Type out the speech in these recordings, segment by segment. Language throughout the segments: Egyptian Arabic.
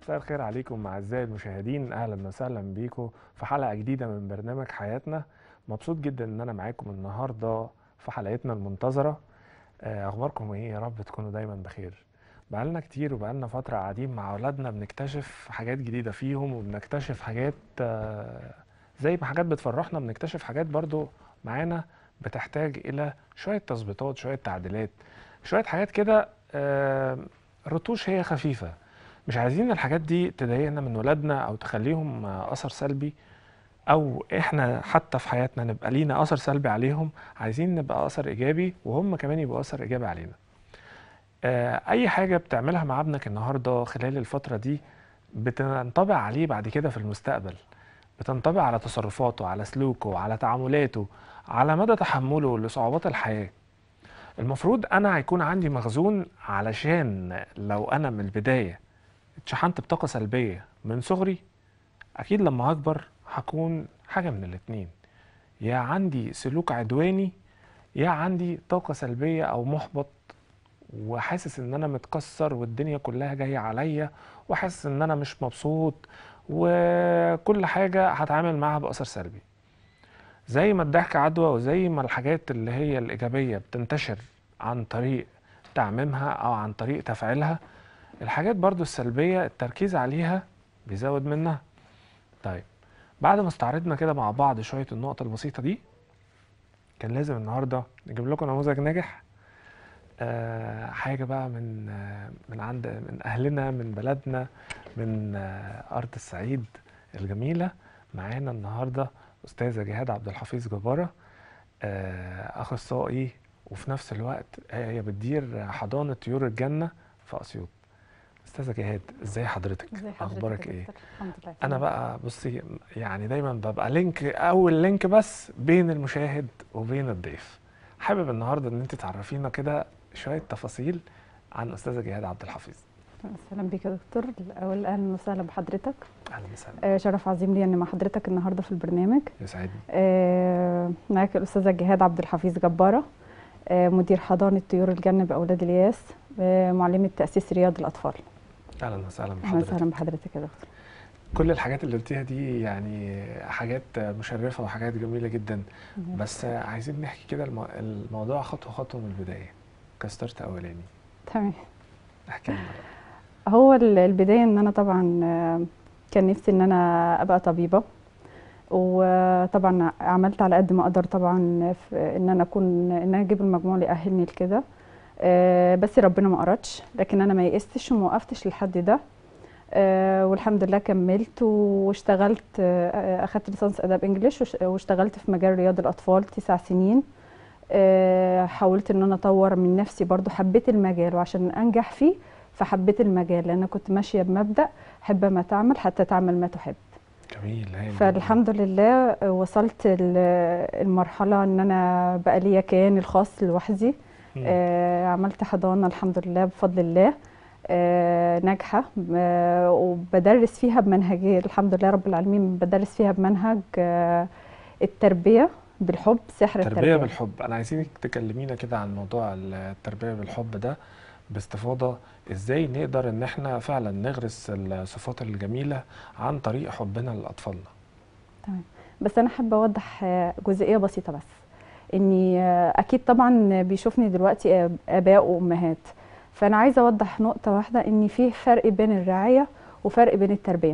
مساء الخير عليكم اعزائي المشاهدين اهلا وسهلا بيكم في حلقه جديده من برنامج حياتنا مبسوط جدا ان انا معاكم النهارده في حلقتنا المنتظره آه، اخباركم ايه يا رب تكونوا دايما بخير بقالنا كتير وبقالنا فتره قاعدين مع اولادنا بنكتشف حاجات جديده فيهم وبنكتشف حاجات آه، زي ما حاجات بتفرحنا بنكتشف حاجات برضو معانا بتحتاج الى شويه تظبيطات شويه تعديلات شويه حاجات كده آه، رتوش هي خفيفه مش عايزين الحاجات دي تضايقنا من ولادنا او تخليهم آه، اثر سلبي او احنا حتى في حياتنا نبقى لينا اثر سلبي عليهم عايزين نبقى اثر ايجابي وهم كمان يبقوا اثر ايجابي علينا آه، اي حاجه بتعملها مع ابنك النهارده خلال الفتره دي بتنطبع عليه بعد كده في المستقبل بتنطبع على تصرفاته على سلوكه على تعاملاته على مدى تحمله لصعوبات الحياه المفروض انا هيكون عندي مخزون علشان لو انا من البدايه اتشحنت بطاقه سلبيه من صغري اكيد لما هكبر هكون حاجه من الاتنين يا عندي سلوك عدواني يا عندي طاقه سلبيه او محبط وحاسس ان انا متكسر والدنيا كلها جايه عليا وحاسس ان انا مش مبسوط وكل حاجه هتعامل معاها باثر سلبي زي ما الضحك عدوى وزي ما الحاجات اللي هي الايجابيه بتنتشر عن طريق تعميمها او عن طريق تفعيلها الحاجات برضو السلبيه التركيز عليها بيزود منها طيب بعد ما استعرضنا كده مع بعض شويه النقط البسيطه دي كان لازم النهارده نجيب لكم نموذج ناجح آه حاجه بقى من آه من عند من اهلنا من بلدنا من آه ارض الصعيد الجميله معانا النهارده استاذه جهاد عبد الحفيظ جباره آه اخصائي وفي نفس الوقت هي بتدير حضانه طيور الجنه في اسيوط استاذه جهاد ازاي حضرتك ازي حضرتك اخبارك يا ايه دكتور؟ الحمد لله انا تمام. بقى بصي يعني دايما ببقى لينك اول لينك بس بين المشاهد وبين الضيف حابب النهارده ان انت تعرفينا كده شويه تفاصيل عن استاذه جهاد عبد الحفيظ اهلا بيك يا دكتور الاول اهلا وسهلا بحضرتك اهلا وسهلا آه، شرف عظيم لي ان مع حضرتك النهارده في البرنامج يسعدني آه، معاك الاستاذه جهاد عبد الحفيظ جباره آه، مدير حضانه طيور الجنه باولاد الياس آه، معلمه تاسيس رياض الاطفال اهلا وسهلا اهلا بحضرتك وسهلا بحضرتك يا دكتور كل الحاجات اللي قلتيها دي يعني حاجات مشرفه وحاجات جميله جدا بس عايزين نحكي كده الم- الموضوع خطوه خطوه من البدايه كستارت اولاني تمام احكي لنا بقى هو ال- البدايه ان انا طبعا آه، كان نفسي ان انا ابقى طبيبه وطبعا عملت على قد ما اقدر طبعا في ان انا اكون ان انا اجيب المجموع اللي يأهلني لكده آه، بس ربنا ما اردش لكن انا ما يئستش وما وقفتش لحد ده آه، والحمد لله كملت واشتغلت آه، اخدت ليسانس اداب انجليش وش- واشتغلت في مجال رياض الاطفال تسع سنين آه، حاولت ان انا اطور من نفسي برضو حبيت المجال وعشان انجح فيه فحبيت المجال لان كنت ماشيه بمبدا حب ما تعمل حتى تعمل ما تحب جميل هايل فالحمد لله وصلت ال- المرحله ان انا بقى ليا كياني الخاص لوحدي مم. آه، عملت حضانه الحمد لله بفضل الله آه، ناجحه آه، وبدرس فيها بمنهجيه الحمد لله رب العالمين بدرس فيها بمنهج آه، التربيه بالحب سحر التربية التربيه بالحب أنا عايزينك تكلمينا كده عن موضوع التربية بالحب ده باستفاضة إزاي نقدر إن إحنا فعلا نغرس الصفات الجميلة عن طريق حبنا لأطفالنا تمام بس انا حابه اوضح آه، جزئيه بسيطه بس اني آه، اكيد طبعا بيشوفني دلوقتي آه، اباء وامهات فانا عايزه اوضح نقطه واحده ان في فرق بين الرعايه وفرق بين التربيه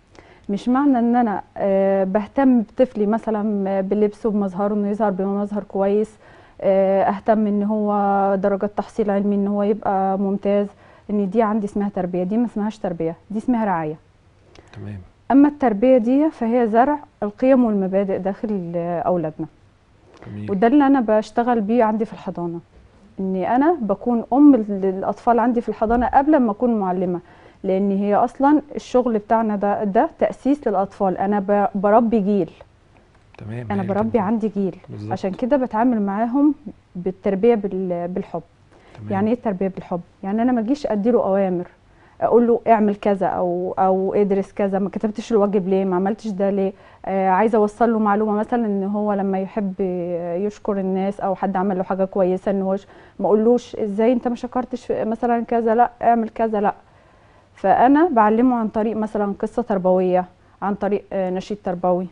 مش معنى ان انا آه، بهتم بطفلي مثلا بلبسه بمظهره انه يظهر بمظهر كويس آه، اهتم ان هو درجات تحصيل علمي ان هو يبقى ممتاز ان دي عندي اسمها تربيه دي ما اسمهاش تربيه دي اسمها رعايه تمام أما التربية دي فهي زرع القيم والمبادئ داخل آه، أولادنا جميل وده اللي أنا بشتغل بيه عندي في الحضانة إني أنا بكون أم للأطفال عندي في الحضانة قبل ما أكون معلمة لأن هي أصلا الشغل بتاعنا ده ده تأسيس للأطفال أنا ب- بربي جيل تمام أنا هايل بربي جداً. عندي جيل بالظبط عشان كده بتعامل معاهم بالتربية بال- بالحب تمام. يعني ايه التربيه بالحب يعني انا ما اجيش اديله اوامر اقول له اعمل كذا او او ادرس كذا ما كتبتش الواجب ليه ما عملتش ده ليه آه عايزه اوصل له معلومه مثلا ان هو لما يحب يشكر الناس او حد عمل له حاجه كويسه ان هو ش- ما اقولوش ازاي انت ما شكرتش في مثلا كذا لا اعمل كذا لا فانا بعلمه عن طريق مثلا قصه تربويه عن طريق آه، نشيد تربوي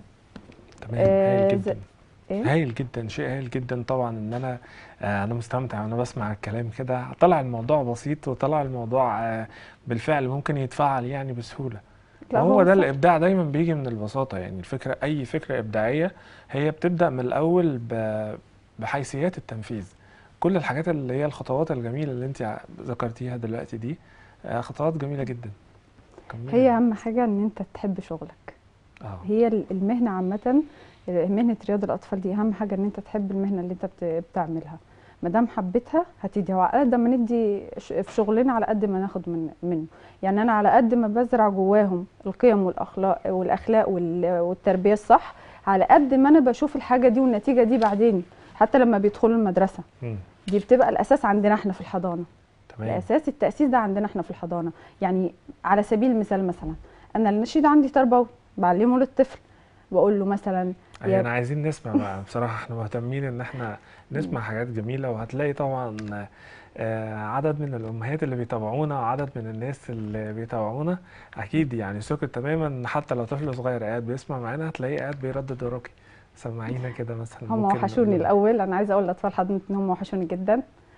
تمام آه، هايل ز- جدا ايه هايل جدا شيء هايل جدا طبعا ان انا آه، انا مستمتع وانا بسمع الكلام كده طلع الموضوع بسيط وطلع الموضوع آه، بالفعل ممكن يتفعل يعني بسهولة لا وهو هو ده صح. الابداع دايما بيجي من البساطة يعني الفكرة اي فكرة ابداعية هي بتبدأ من الاول ب- بحيثيات التنفيذ كل الحاجات اللي هي الخطوات الجميلة اللي انت ع- ذكرتيها دلوقتي دي آه، خطوات جميلة جدا جميلة هي جدا. اهم حاجه ان انت تحب شغلك اه هي ال- المهنه عامه مهنه رياض الاطفال دي اهم حاجه ان انت تحب المهنه اللي انت بت- بتعملها ما دام حبيتها هتدي وعلى قد ما ندي ش- في شغلنا على قد ما ناخد من منه يعني انا على قد ما بزرع جواهم القيم والاخلاق والاخلاق وال- والتربيه الصح على قد ما انا بشوف الحاجه دي والنتيجه دي بعدين حتى لما بيدخلوا المدرسه مم. دي بتبقى الاساس عندنا احنا في الحضانه تمام الاساس التاسيس ده عندنا احنا في الحضانه يعني على سبيل المثال مثلا انا النشيد عندي تربوي بعلمه للطفل بقول له مثلا يعني يا- انا عايزين نسمع بقى بصراحة احنا مهتمين ان احنا نسمع حاجات جميلة وهتلاقي طبعا آه، عدد من الامهات اللي بيتابعونا وعدد من الناس اللي بيتابعونا اكيد يعني ثقة تماما ان حتى لو طفل صغير قاعد بيسمع معانا هتلاقيه قاعد بيردد وراكي سمعينا كده مثلا هم ممكن وحشوني نقول- الاول انا عايزه اقول لاطفال حضانه ان هم وحشوني جدا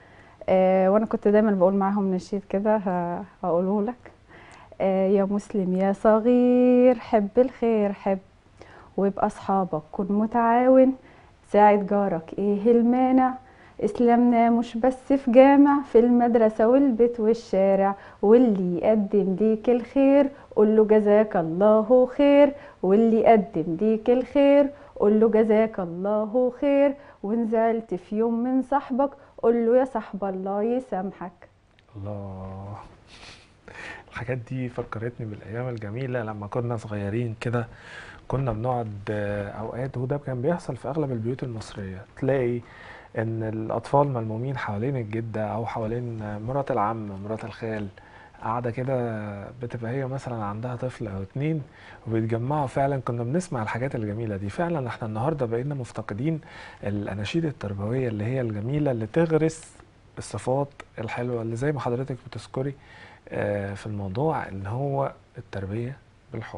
آه وانا كنت دايما بقول معاهم نشيد كده ه- هقوله لك آه يا مسلم يا صغير حب الخير حب ويبقى اصحابك كن متعاون ساعد جارك ايه المانع اسلامنا مش بس في جامع في المدرسة والبيت والشارع واللي يقدم ليك الخير قول له جزاك الله خير واللي يقدم ليك الخير قول له جزاك الله خير وان زعلت في يوم من صاحبك قول له يا صاحب الله يسامحك الله الحاجات دي فكرتني بالايام الجميله لما كنا صغيرين كده كنا بنقعد آه، اوقات وده كان بيحصل في اغلب البيوت المصريه تلاقي ان الاطفال ملمومين حوالين الجده او حوالين آه، مرات العم مرات الخال قاعده كده بتبقى هي مثلا عندها طفل او اتنين وبيتجمعوا فعلا كنا بنسمع الحاجات الجميله دي فعلا احنا النهارده بقينا مفتقدين الاناشيد التربويه اللي هي الجميله اللي تغرس الصفات الحلوه اللي زي ما حضرتك بتذكري آه، في الموضوع ان هو التربيه بالحب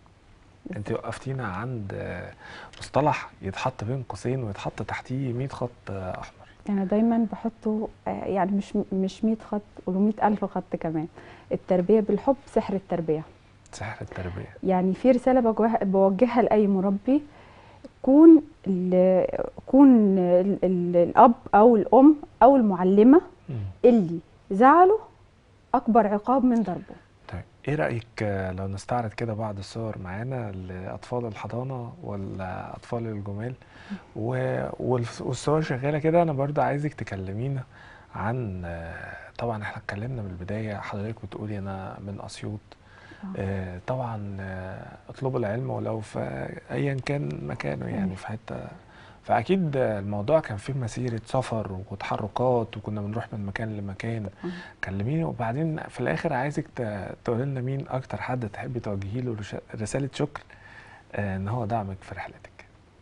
انت وقفتينا عند آه، مصطلح يتحط بين قوسين ويتحط تحتيه 100 خط آه، احمر انا دايما بحطه آه، يعني مش مش 100 خط قولوا 100 الف خط كمان التربيه بالحب سحر التربيه سحر التربيه يعني في رسالة بوجه- بوجهها لأي مربي كون ال- كون ال- ال- الأب أو الأم أو المعلمة مم. اللي زعلوا أكبر عقاب من ضربه طيب ايه رايك آه، لو نستعرض كده بعض الصور معانا لاطفال الحضانه والاطفال الجمال و- والف- والصور شغاله كده انا برضه عايزك تكلمينا عن آه، طبعا احنا اتكلمنا من البدايه حضرتك بتقولي انا من اسيوط آه، طبعا آه، اطلبوا العلم ولو في ايا كان مكانه يعني أيوة. في حته فاكيد آه، الموضوع كان فيه مسيره سفر وتحركات وكنا بنروح من مكان لمكان طبعاً. كلميني وبعدين في الاخر عايزك تقول لنا مين اكتر حد تحبي توجهي له رش- رساله شكر آه، ان هو دعمك في رحلتك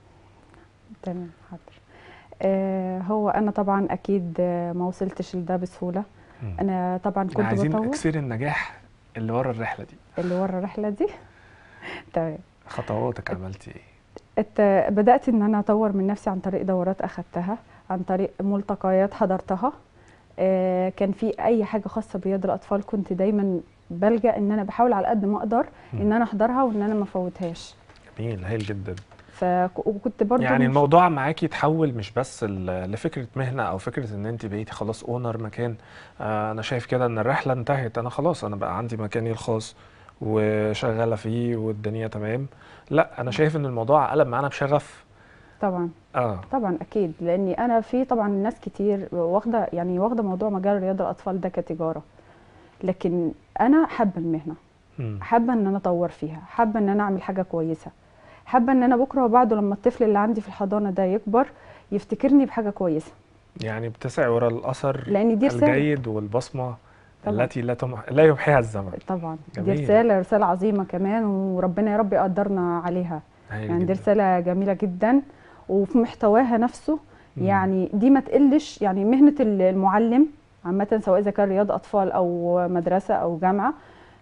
تمام حاضر آه هو أنا طبعا أكيد آه، ما وصلتش لده بسهولة مم. أنا طبعا احنا كنت عايزين بطور اكسير النجاح اللي ورا الرحله دي اللي ورا الرحلة دي تمام خطواتك عملتي ايه ات- بدأت إن أنا أطور من نفسي عن طريق دورات أخدتها عن طريق ملتقيات حضرتها آه، كان في أي حاجة خاصة برياض الأطفال كنت دايما بلجأ إن أنا بحاول على قد ما أقدر إن أنا أحضرها وإن أنا ما أفوتهاش جميل هايل جدا فك- وكنت برضو يعني مش- الموضوع معاكي يتحول مش بس ل- لفكره مهنه او فكره ان انت بقيتي خلاص اونر مكان آه انا شايف كده ان الرحله انتهت انا خلاص انا بقى عندي مكاني الخاص وشغاله فيه والدنيا تمام لا انا شايف ان الموضوع قلب معانا بشغف طبعا اه طبعا أكيد لأني أنا في طبعا ناس كتير واخدة يعني واخدة موضوع مجال رياض الأطفال ده كتجارة لكن أنا حابة المهنة مم. حابه ان انا اطور فيها حابه ان انا اعمل حاجه كويسه حابه ان انا بكره وبعده لما الطفل اللي عندي في الحضانه ده يكبر يفتكرني بحاجه كويسه يعني بتسعي ورا الاثر لان دي رساله الجيد والبصمه طبعاً. التي لا تمح... لا يمحيها الزمن طبعا دي جميل. رساله رساله عظيمه كمان وربنا يا رب يقدرنا عليها هايل يعني دي جدا. رساله جميله جدا وفي محتواها نفسه مم. يعني دي ما تقلش يعني مهنه المعلم عامه سواء اذا كان رياض اطفال او مدرسه او جامعه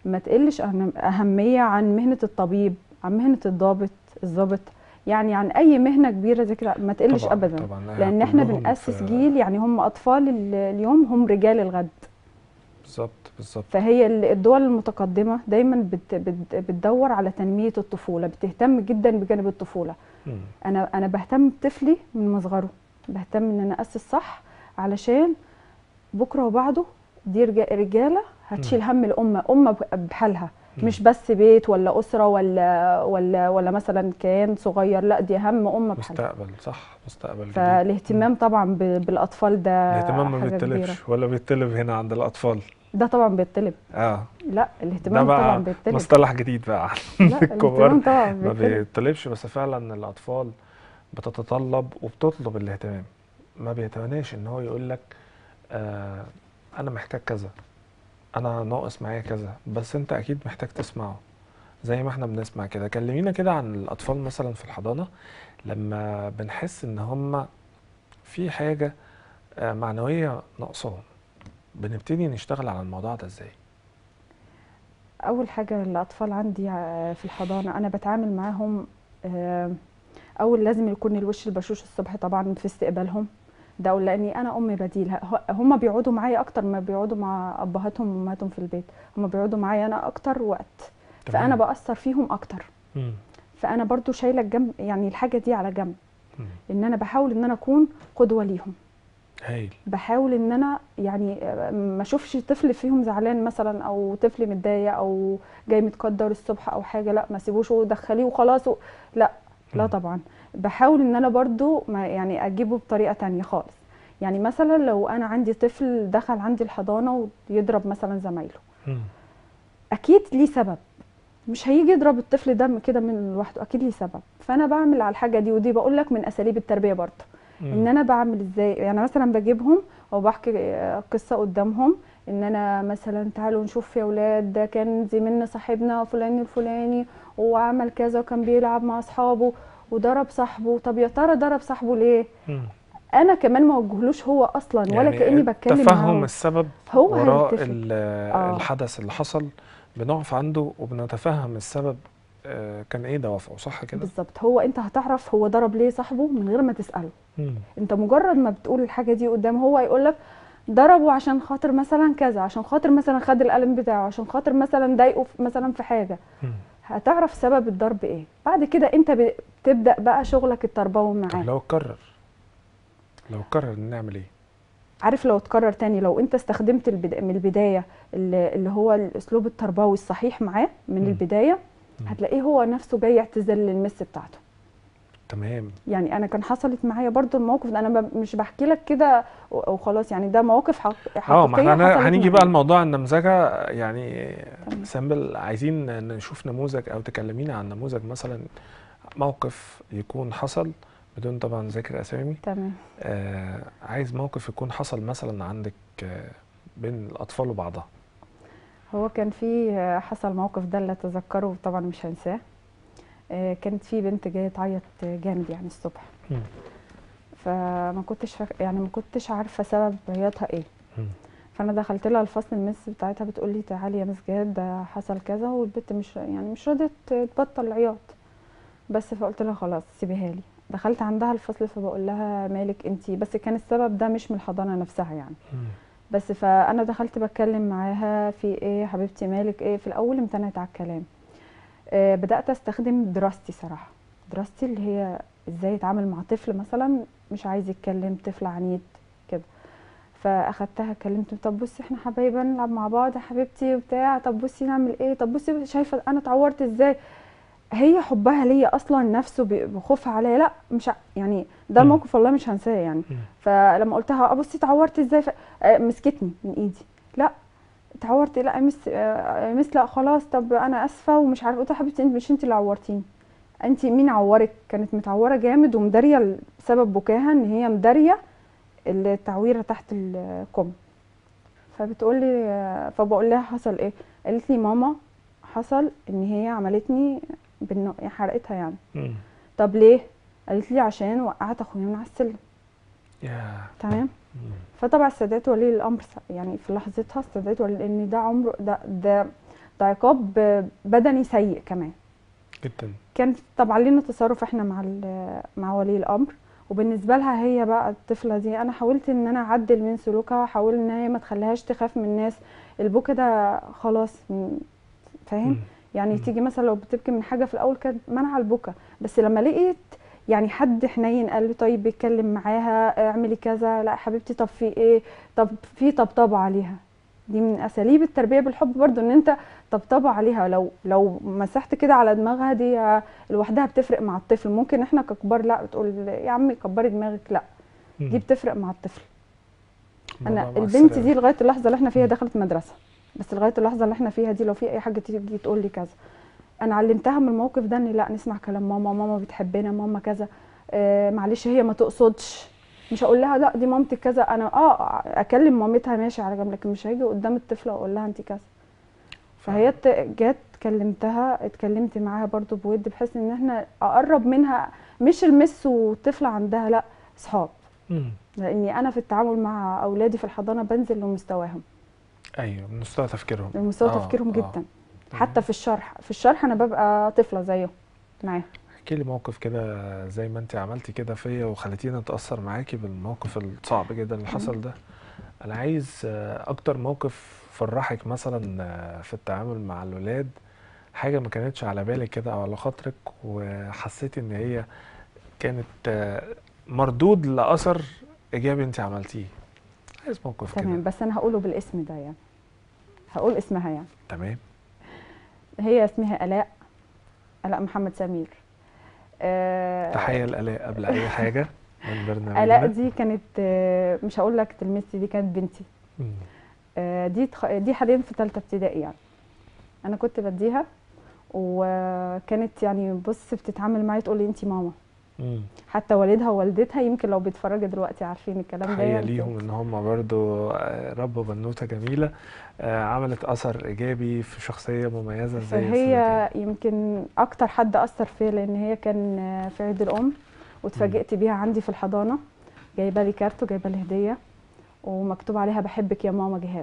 ما تقلش أهم- اهميه عن مهنه الطبيب عن مهنه الضابط الضابط يعني عن اي مهنه كبيره زي كده ما تقلش طبعا ابدا طبعا لان احنا كلهم بنأسس في- جيل يعني هم اطفال ال- اليوم هم رجال الغد بالظبط بالظبط فهي ال- الدول المتقدمه دايما بت بت بتدور على تنميه الطفوله بتهتم جدا بجانب الطفوله مم. انا انا بهتم بطفلي من مصغره بهتم ان انا اسس صح علشان بكره وبعده دي رجا- رجاله هتشيل هم الامه امه ب- بحالها مم. مش بس بيت ولا اسره ولا ولا ولا مثلا كيان صغير لا دي هم امه بحالها مستقبل صح مستقبل جديد فالاهتمام طبعا ب- بالاطفال ده الاهتمام ما حاجه كبيره بيطلبش ولا بيطلب هنا عند الاطفال ده طبعا بيطلب اه لا ده الاهتمام طبعا بقى بيطلب مصطلح جديد بقى لا الكبار الاهتمام طبعا ما بيطلب بيطلبش بس فعلا الاطفال بتتطلب وبتطلب الاهتمام ما بيتمناش ان هو يقول لك آه انا محتاج كذا انا ناقص معايا كذا بس انت اكيد محتاج تسمعه زي ما احنا بنسمع كده كلمينا كده عن الاطفال مثلا في الحضانة لما بنحس ان هم في حاجة آه معنوية ناقصاهم بنبتدي نشتغل على الموضوع ده ازاي اول حاجه الاطفال عندي ع- في الحضانه انا بتعامل معاهم آه، اول لازم يكون الوش البشوش الصبح طبعا في استقبالهم ده أقول لاني انا ام بديل ه- هم بيقعدوا معايا اكتر ما بيقعدوا مع ابهاتهم وامهاتهم في البيت هم بيقعدوا معايا انا اكتر وقت فانا تمام. باثر فيهم اكتر مم. فانا برضو شايله الجنب يعني الحاجه دي على جنب مم. ان انا بحاول ان انا اكون قدوه ليهم هايل بحاول ان انا يعني آه، ما اشوفش طفل فيهم زعلان مثلا او طفل متضايق او جاي متقدر الصبح او حاجه لا ما سيبوش ودخليه وخلاص و... لا لا مم. طبعا بحاول ان انا برضو ما يعني اجيبه بطريقه تانية خالص يعني مثلا لو انا عندي طفل دخل عندي الحضانه ويضرب مثلا زمايله مم. اكيد ليه سبب مش هيجي يضرب الطفل ده كده من لوحده اكيد ليه سبب فانا بعمل على الحاجه دي ودي بقول لك من اساليب التربيه برضه ان مم. انا بعمل ازاي يعني مثلا بجيبهم او بحكي آه، قصه قدامهم ان انا مثلا تعالوا نشوف يا ولاد ده كان زميلنا صاحبنا فلان الفلاني وعمل كذا وكان بيلعب مع اصحابه وضرب صاحبه طب يا ترى ضرب صاحبه ليه مم. انا كمان ما وجهلوش هو اصلا ولا يعني كاني بتكلم تفهم معاه السبب هو وراء هيتفق. ال- آه. الحدث اللي حصل بنقف عنده وبنتفهم السبب آه، كان ايه دوافعه صح كده؟ بالظبط هو انت هتعرف هو ضرب ليه صاحبه من غير ما تساله مم. انت مجرد ما بتقول الحاجه دي قدام هو هيقول لك ضربه عشان خاطر مثلا كذا عشان خاطر مثلا خد القلم بتاعه عشان خاطر مثلا ضايقه في- مثلا في حاجه مم. هتعرف سبب الضرب ايه بعد كده انت ب- بتبدا بقى شغلك التربوي طب معاه لو اتكرر لو اتكرر نعمل ايه؟ عارف لو اتكرر تاني لو انت استخدمت البدا... من البدايه اللي اللي هو الاسلوب التربوي الصحيح معاه من مم. البدايه مم. هتلاقيه هو نفسه جاي يعتذر للمس بتاعته تمام يعني انا كان حصلت معايا برضو الموقف ده انا ب- مش بحكي لك كده و- وخلاص يعني ده مواقف حق... حقيقيه اه ما احنا هن- حصلت هنيجي بقى معايا. لموضوع النمذجه يعني تمام. سامبل عايزين نشوف نموذج او تكلمينا عن نموذج مثلا موقف يكون حصل بدون طبعا ذكر اسامي تمام آه عايز موقف يكون حصل مثلا عندك آه بين الاطفال وبعضها هو كان في حصل موقف ده اللي اتذكره طبعا مش هنساه آه، كانت في بنت جايه تعيط جامد يعني الصبح مم. فما كنتش فاك... يعني ما كنتش عارفه سبب عياطها ايه مم. فانا دخلت لها الفصل المس بتاعتها بتقول لي تعالي يا مس جهاد ده حصل كذا والبنت مش يعني مش راضيه تبطل العياط بس فقلت لها خلاص سيبيها لي دخلت عندها الفصل فبقول لها مالك انتي بس كان السبب ده مش من الحضانه نفسها يعني مم. بس فانا دخلت بتكلم معاها في ايه يا حبيبتي مالك ايه في الاول امتنعت على الكلام آه بدات استخدم دراستي صراحه دراستي اللي هي ازاي اتعامل مع طفل مثلا مش عايز يتكلم طفل عنيد كده فاخدتها كلمت طب بصي احنا حبايبه نلعب مع بعض يا حبيبتي وبتاع طب بصي نعمل ايه طب بصي شايفه انا اتعورت ازاي هي حبها ليا اصلا نفسه ب- بخوفها عليا لا مش ع- يعني ده مم. الموقف والله مش هنساه يعني مم. فلما قلتها اه بصي اتعورت ازاي ف... آه، مسكتني من ايدي لا اتعورت لا يا مس آه، يا مس لا خلاص طب انا اسفه ومش عارفه قلت لها حبيبتي انت مش انت اللي عورتيني انت مين عورك كانت متعوره جامد ومداريه بسبب بكاها ان هي مداريه التعويره تحت الكم فبتقول لي آه، فبقول لها حصل ايه قالت لي ماما حصل ان هي عملتني بالن... حرقتها يعني مم. طب ليه قالت لي عشان وقعت اخويا من على السلم يا تمام مم. فطبعا استدعيت ولي الامر س- يعني في لحظتها استدعيت ولي لان ده عمره ده ده ده عقاب آه، بدني سيء كمان جدا كان طبعا لينا تصرف احنا مع ال- مع ولي الامر وبالنسبه لها هي بقى الطفله دي انا حاولت ان انا اعدل من سلوكها واحاول ان هي ما تخليهاش تخاف من الناس البكا ده خلاص م- فاهم مم. يعني مم. تيجي مثلا لو بتبكي من حاجه في الاول كانت منع البكا بس لما لقيت يعني حد حنين قال لي طيب بيتكلم معاها اعملي كذا لا حبيبتي طب في ايه طب في طبطبه عليها دي من اساليب التربيه بالحب برضو ان انت طبطبه عليها لو لو مسحت كده على دماغها دي لوحدها بتفرق مع الطفل ممكن احنا ككبار لا بتقول يا عمي كبري دماغك لا مم. دي بتفرق مع الطفل انا الموضوع البنت مؤثر دي لغايه اللحظه اللي احنا فيها مم. دخلت مدرسه بس لغايه اللحظه اللي احنا فيها دي لو في اي حاجه تيجي تقول لي كذا انا علمتها من الموقف ده ان لا نسمع كلام ماما ماما بتحبنا ماما كذا آه معلش هي ما تقصدش مش هقول لها لا دي مامتك كذا انا اه اكلم مامتها ماشي على جنب لكن مش هاجي قدام الطفله واقول لها انت كذا فهي ت- جت كلمتها اتكلمت معاها برضو بود بحيث ان احنا اقرب منها مش المس والطفله عندها لا اصحاب مم. لاني انا في التعامل مع اولادي في الحضانه بنزل لمستواهم ايوه من مستوى تفكيرهم لمستوى آه، تفكيرهم آه. جدا حتى في الشرح في الشرح انا ببقى طفله زيهم معاهم احكي لي موقف كده زي ما انت عملتي كده فيا وخليتيني اتاثر معاكي بالموقف الصعب جدا اللي حصل ده انا عايز آه، اكتر موقف فرحك مثلا آه، في التعامل مع الولاد حاجه ما كانتش على بالك كده او على خاطرك وحسيتي ان هي كانت آه، مردود لاثر ايجابي انت عملتيه عايز موقف تمام كده بس انا هقوله بالاسم ده يعني هقول اسمها يعني تمام هي اسمها الاء الاء محمد سمير آه، تحيه لالاء قبل اي حاجه من برنامجنا الاء دي كانت آه، مش هقول لك تلميذتي دي كانت بنتي مم. آه، دي تخ- دي حاليا في ثالثه ابتدائي يعني انا كنت بديها وكانت يعني بص بتتعامل معايا تقول لي انت ماما مم. حتى والدها ووالدتها يمكن لو بيتفرجوا دلوقتي عارفين الكلام ده تحية يعني. ليهم ان هم برضو آه، ربوا بنوتة جميلة آه، عملت اثر ايجابي في شخصية مميزة زي فهي يمكن اكتر حد اثر فيا لان هي كان آه، في عيد الام واتفاجئت بيها عندي في الحضانه جايبه لي كارت وجايبه لي هديه ومكتوب عليها بحبك يا ماما جهاد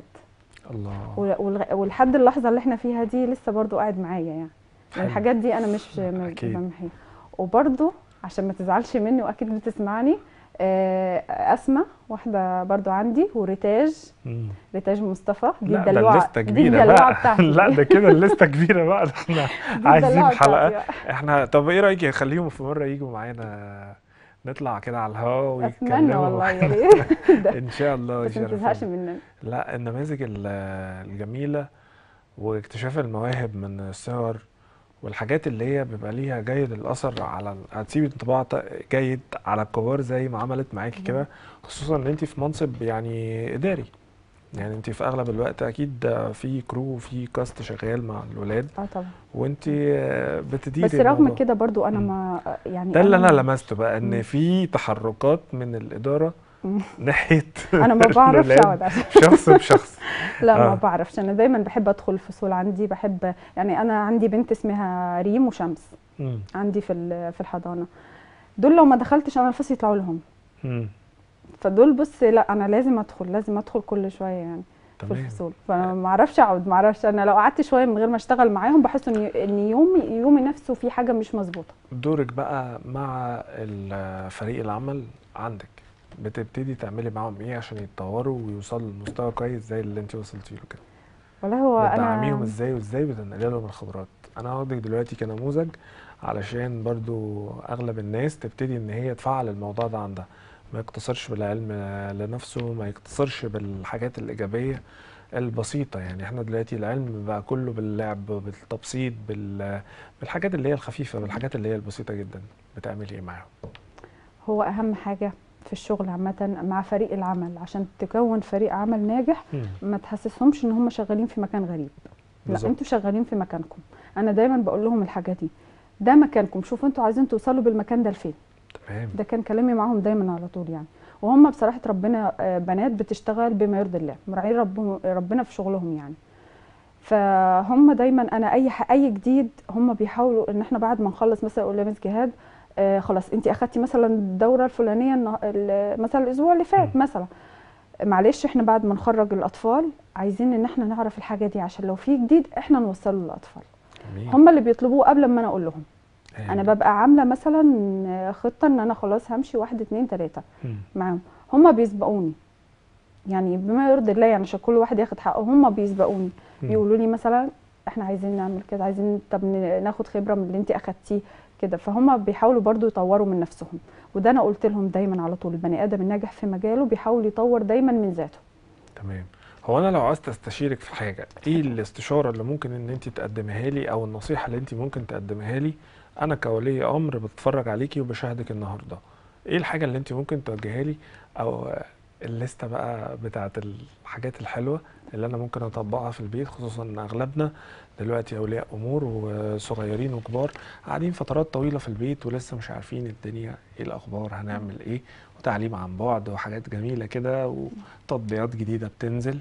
الله ول- والغ- ولحد اللحظه اللي احنا فيها دي لسه برضو قاعد معايا يعني حلو. الحاجات دي انا مش م- أكيد. بمحيها وبرضو عشان ما تزعلش مني واكيد بتسمعني آه، اسماء واحده برضو عندي وريتاج مم. ريتاج مصطفى دي لا ده الدلوعه الليستة دي كبيرة الدلوعه بقى بتاعتي لا ده كده الليستة كبيرة بقى ده احنا دي عايزين الدلوعة حلقة بتاعتي بقى. احنا طب ايه رأيك خليهم في مرة يجوا معانا نطلع كده على الهوا اتمنى ويتكلموا والله يا معانا. ريت ده. ان شاء الله بس ما يشرفونا. تزهقش مننا لا النماذج ال- الجميلة واكتشاف المواهب من الصغر والحاجات اللي هي بيبقى ليها جيد الأثر على ال- هتسيب انطباع ت- جيد على الكبار زي ما عملت معاكي كده خصوصا ان انت في منصب يعني إداري يعني انت في اغلب الوقت اكيد في كرو وفي كاست شغال مع الولاد اه طبعا وانت بتديري بس رغم الموضوع. كده برضو انا مم. ما يعني ده اللي انا لمسته بقى ان مم. في تحركات من الإدارة مم. ناحية انا ما بعرفش الولاد اقعد عشان شخص بشخص لا آه. ما بعرفش انا دايما بحب ادخل الفصول عندي بحب يعني انا عندي بنت اسمها ريم وشمس مم. عندي في ال- في الحضانه دول لو ما دخلتش انا الفصل يطلعوا لهم مم. فدول بص لا انا لازم ادخل لازم ادخل كل شويه يعني في تمام الفصول فما اعرفش اقعد ما اعرفش انا لو قعدت شويه من غير ما اشتغل معاهم بحس ان ان يومي يومي نفسه في حاجه مش مظبوطه دورك بقى مع ال- فريق العمل عندك بتبتدي تعملي معاهم ايه عشان يتطوروا ويوصلوا لمستوى كويس زي اللي انت وصلتي له كده والله هو بتدعميهم انا ازاي وازاي بتنقلي لهم الخبرات انا هاخدك دلوقتي كنموذج علشان برضو اغلب الناس تبتدي ان هي تفعل الموضوع ده عندها ما يقتصرش بالعلم لنفسه ما يقتصرش بالحاجات الايجابيه البسيطه يعني احنا دلوقتي العلم بقى كله باللعب بالتبسيط بال- بالحاجات اللي هي الخفيفه بالحاجات اللي هي البسيطه جدا بتعملي ايه معاهم هو اهم حاجه في الشغل عامه مع فريق العمل عشان تكون فريق عمل ناجح ما تحسسهمش ان هم شغالين في مكان غريب لا بالظبط. انتوا شغالين في مكانكم انا دايما بقول لهم الحاجه دي ده مكانكم شوفوا انتوا عايزين توصلوا بالمكان ده لفين تمام ده كان كلامي معاهم دايما على طول يعني وهم بصراحه ربنا آه، بنات بتشتغل بما يرضي الله مراعين رب ربنا في شغلهم يعني فهم دايما انا اي ح- اي جديد هم بيحاولوا ان احنا بعد ما نخلص مثلا اقول لمس جهاد آه خلاص انت اخدتي مثلا الدوره الفلانيه النه- ال- مثلا الاسبوع اللي فات مم. مثلا معلش احنا بعد ما نخرج الاطفال عايزين ان احنا نعرف الحاجه دي عشان لو في جديد احنا نوصله للاطفال جميل هم اللي بيطلبوه قبل ما انا اقول لهم هايل. انا ببقى عامله مثلا خطه ان انا خلاص همشي واحد اتنين تلاته مم. معاهم هم بيسبقوني يعني بما يرضي الله يعني عشان كل واحد ياخد حقه هم بيسبقوني مم. بيقولوا لي مثلا احنا عايزين نعمل كده عايزين طب ن- ناخد خبره من اللي انت اخدتيه كده فهم بيحاولوا برضو يطوروا من نفسهم وده انا قلت لهم دايما على طول البني ادم الناجح في مجاله بيحاول يطور دايما من ذاته تمام هو انا لو عاوزت استشيرك في حاجه ايه الاستشاره اللي ممكن ان انت تقدمها لي او النصيحه اللي انت ممكن تقدمها لي انا كولي امر بتفرج عليكي وبشاهدك النهارده ايه الحاجه اللي انت ممكن توجهها لي او الليسته بقى بتاعت الحاجات الحلوه اللي انا ممكن اطبقها في البيت خصوصا ان اغلبنا دلوقتي اولياء امور وصغيرين وكبار قاعدين فترات طويله في البيت ولسه مش عارفين الدنيا ايه الاخبار هنعمل ايه وتعليم عن بعد وحاجات جميله كده وتطبيقات جديده بتنزل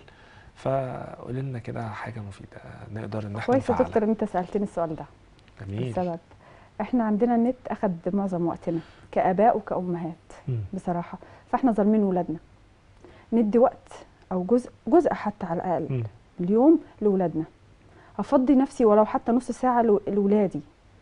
فقولي لنا كده حاجه مفيده نقدر ان احنا كويس يا نفعلها دكتور ان انت سالتني السؤال ده جميل السبب احنا عندنا النت اخد معظم وقتنا كاباء وكامهات مم. بصراحه فاحنا ظالمين ولادنا ندي وقت او جزء جزء حتى على الاقل مم. اليوم لاولادنا افضي نفسي ولو حتى نص ساعه لو- لاولادي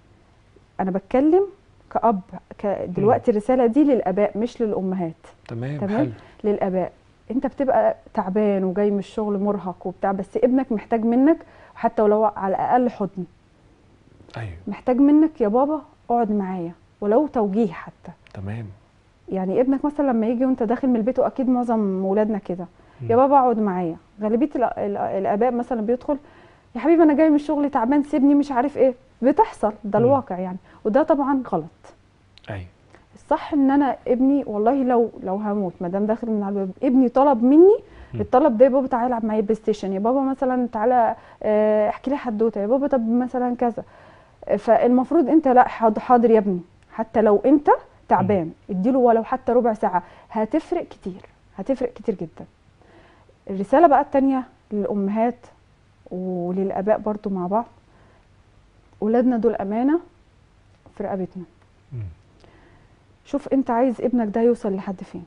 انا بتكلم كأب ك... دلوقتي الرساله دي للاباء مش للامهات تمام تمام. حلو للاباء انت بتبقى تعبان وجاي من الشغل مرهق وبتاع بس ابنك محتاج منك حتى ولو على الاقل حضن ايوه محتاج منك يا بابا اقعد معايا ولو توجيه حتى تمام يعني ابنك مثلا لما يجي وانت داخل من البيت واكيد معظم ولادنا كده يا مم. بابا اقعد معايا غالبيه الأ- الأ- الاباء مثلا بيدخل يا حبيبي انا جاي من الشغل تعبان سيبني مش عارف ايه بتحصل ده مم. الواقع يعني وده طبعا غلط ايوه الصح ان انا ابني والله لو لو هموت ما دام داخل من على الباب ابني طلب مني مم. الطلب ده يا بابا تعالى العب معايا بلاي ستيشن يا بابا مثلا تعالى آه، احكي لي حدوته يا بابا طب مثلا كذا آه، فالمفروض انت لا حاضر, حاضر يا ابني حتى لو انت تعبان اديله ولو حتى ربع ساعه هتفرق كتير هتفرق كتير جدا الرساله بقى التانية للامهات وللاباء برضو مع بعض ولادنا دول امانه في رقبتنا مم. شوف انت عايز ابنك ده يوصل لحد فين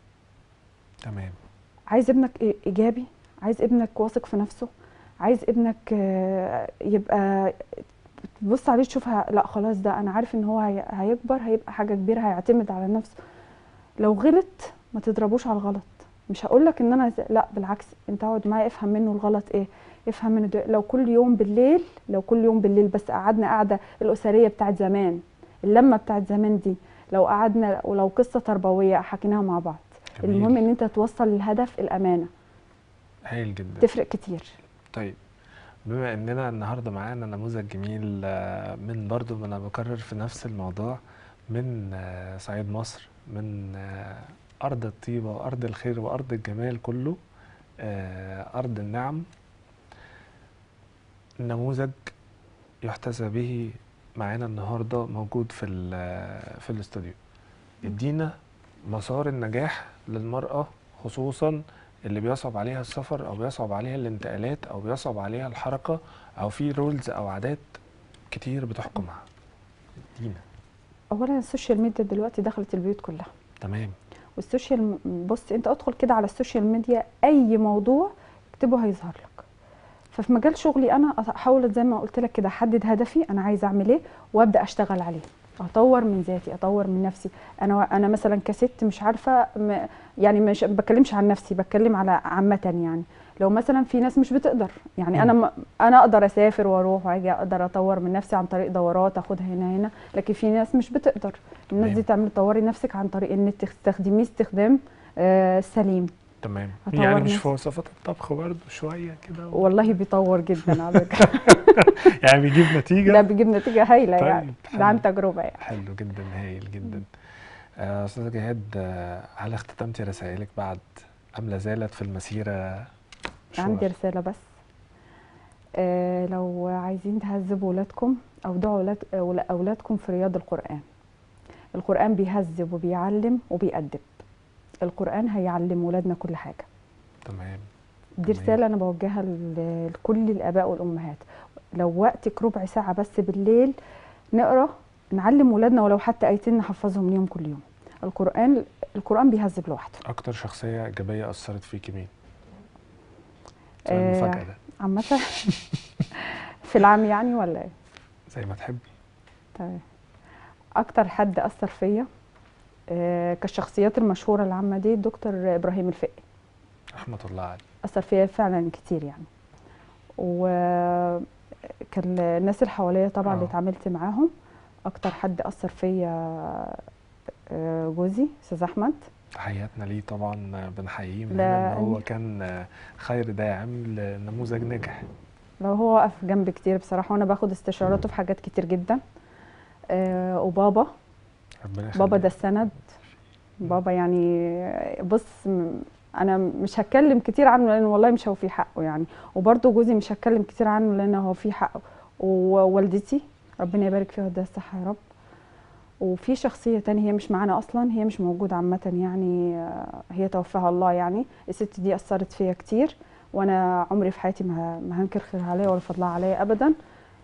تمام عايز ابنك إي- ايجابي عايز ابنك واثق في نفسه عايز ابنك آه، يبقى تبص عليه تشوفها لا خلاص ده انا عارف ان هو هي- هيكبر هيبقى حاجه كبيره هيعتمد على نفسه لو غلط ما تضربوش على الغلط مش هقول لك ان انا ز- لا بالعكس انت اقعد معايا افهم منه الغلط ايه افهم منه ده. لو كل يوم بالليل لو كل يوم بالليل بس قعدنا قعده الاسريه بتاعت زمان اللمه بتاعت زمان دي لو قعدنا ولو قصه تربويه حكيناها مع بعض جميل. المهم ان انت توصل للهدف الامانه هايل جدا تفرق كتير طيب بما اننا النهارده معانا نموذج جميل آه، من برضو ما انا بكرر في نفس الموضوع من آه، صعيد مصر من آه، ارض الطيبه وارض الخير وارض الجمال كله آه، ارض النعم نموذج يحتذى به معانا النهارده موجود في ال- في الاستوديو يدينا مسار النجاح للمرأة خصوصا اللي بيصعب عليها السفر او بيصعب عليها الانتقالات او بيصعب عليها الحركة او في رولز او عادات كتير بتحكمها دينا اولا السوشيال ميديا دلوقتي دخلت البيوت كلها تمام والسوشيال م- بص انت ادخل كده على السوشيال ميديا اي موضوع اكتبه هيظهر لك ففي مجال شغلي انا احاول زي ما قلت لك كده احدد هدفي انا عايزه اعمل ايه وابدا اشتغل عليه اطور من ذاتي اطور من نفسي انا انا مثلا كست مش عارفه م يعني مش ما بتكلمش عن نفسي بتكلم على عامه يعني لو مثلا في ناس مش بتقدر يعني انا مم. م- انا اقدر اسافر واروح واجي اقدر اطور من نفسي عن طريق دورات اخدها هنا هنا لكن في ناس مش بتقدر الناس تمام. دي تعمل تطوري نفسك عن طريق ان تستخدميه استخدام آه، سليم تمام أطور يعني مش نفسي. في وصفات الطبخ برضه شوية كده و... والله بيطور جدا على فكره يعني بيجيب نتيجة ده بيجيب نتيجه هايله طيب، يعني حلو. ده عن تجربه يعني حلو جدا هايل جدا آه، استاذة جهاد آه، هل اختتمتي رسائلك بعد ام لا زالت في المسيرة مشوار؟ عندي رساله بس آه لو عايزين تهذبوا ولادكم اودعوا ولاد أول- اولادكم في رياض القران القران بيهذب وبيعلم وبيأدب القران هيعلم ولادنا كل حاجه تمام دي تمام. رساله انا بوجهها ل- لكل الاباء والامهات لو وقتك ربع ساعه بس بالليل نقرا نعلم ولادنا ولو حتى ايتين نحفظهم ليهم كل يوم القران القران بيهذب لوحده اكتر شخصيه ايجابيه اثرت فيكي مين سؤال آه، مفاجاه ده عامه في العام يعني ولا ايه زي ما تحبي تمام اكتر حد اثر فيا آه، كالشخصيات المشهوره العامه دي دكتور ابراهيم الفقي رحمه الله عليه اثر فيا فعلا كتير يعني وكان الناس اللي حواليا طبعا اللي آه. اتعاملت معاهم اكتر حد اثر فيا آه، جوزي استاذ احمد تحياتنا ليه طبعا بنحييه من لا، هنا ان هو أني- كان خير داعم لنموذج ناجح لو هو وقف جنبي كتير بصراحه وانا باخد استشاراته في حاجات كتير جدا آه، وبابا ربنا يخليه بابا ده السند بابا يعني بص م- انا مش هتكلم كتير عنه لان والله مش هو في حقه يعني وبرده جوزي مش هتكلم كتير عنه لان هو في حقه ووالدتي ربنا يبارك فيها ويديها الصحه يا رب وفي شخصيه تانية هي مش معانا اصلا هي مش موجوده عامه يعني آه، هي توفاها الله يعني الست دي اثرت فيا كتير وانا عمري في حياتي ما ما هنكر خيرها عليا ولا فضلها عليا ابدا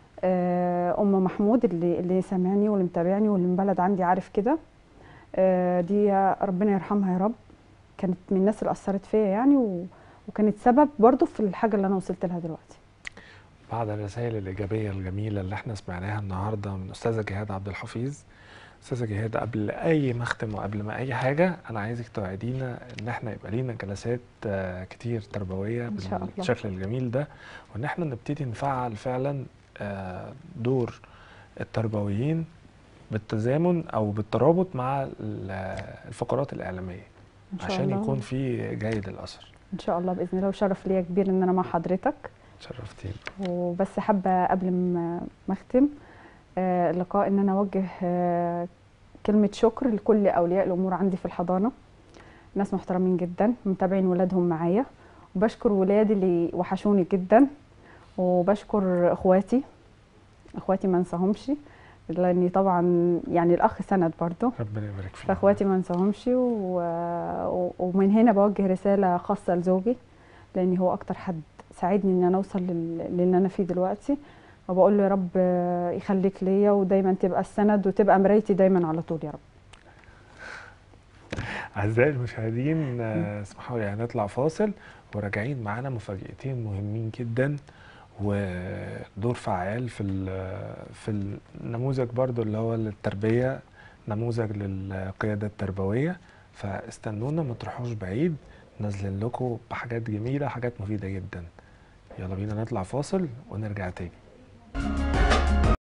آه، ام محمود اللي اللي سامعني واللي متابعني واللي مبلد عندي عارف كده آه، دي ربنا يرحمها يا رب كانت من الناس اللي اثرت فيا يعني و... وكانت سبب برضو في الحاجه اللي انا وصلت لها دلوقتي بعد الرسائل الإيجابية الجميلة اللي احنا سمعناها النهاردة من أستاذة جهاد عبد الحفيظ أستاذة جهاد قبل أي مختم وقبل ما أي حاجة أنا عايزك توعدينا إن احنا يبقى لينا جلسات آه، كتير تربوية إن شاء الله. بالشكل الجميل ده وإن احنا نبتدي نفعل فعلا آه، دور التربويين بالتزامن أو بالترابط مع ال- الفقرات الإعلامية ان شاء عشان الله يكون في جيد الأثر ان شاء الله باذن الله وشرف ليا كبير ان انا مع حضرتك شرفتيني وبس حابه قبل ما ما اختم آه، اللقاء ان انا اوجه آه، كلمه شكر لكل اولياء الامور عندي في الحضانه ناس محترمين جدا متابعين ولادهم معايا وبشكر ولادي اللي وحشوني جدا وبشكر اخواتي اخواتي ما انساهمش لاني طبعا يعني الاخ سند برضه ربنا يبارك فيك فاخواتي ما انساهمش و... و- ومن هنا بوجه رساله خاصه لزوجي لان هو اكتر حد ساعدني ان انا اوصل لل... للي انا فيه دلوقتي وبقول له يا رب يخليك ليا ودايما تبقى السند وتبقى مرايتي دايما على طول يا رب أعزائي المشاهدين آه، اسمحوا لي هنطلع فاصل وراجعين معانا مفاجأتين مهمين جدا ودور فعال في ال- في النموذج برضو اللي هو التربية نموذج للقيادة التربوية فاستنونا ما تروحوش بعيد نازلين لكم بحاجات جميلة حاجات مفيدة جدا يلا بينا نطلع فاصل ونرجع تاني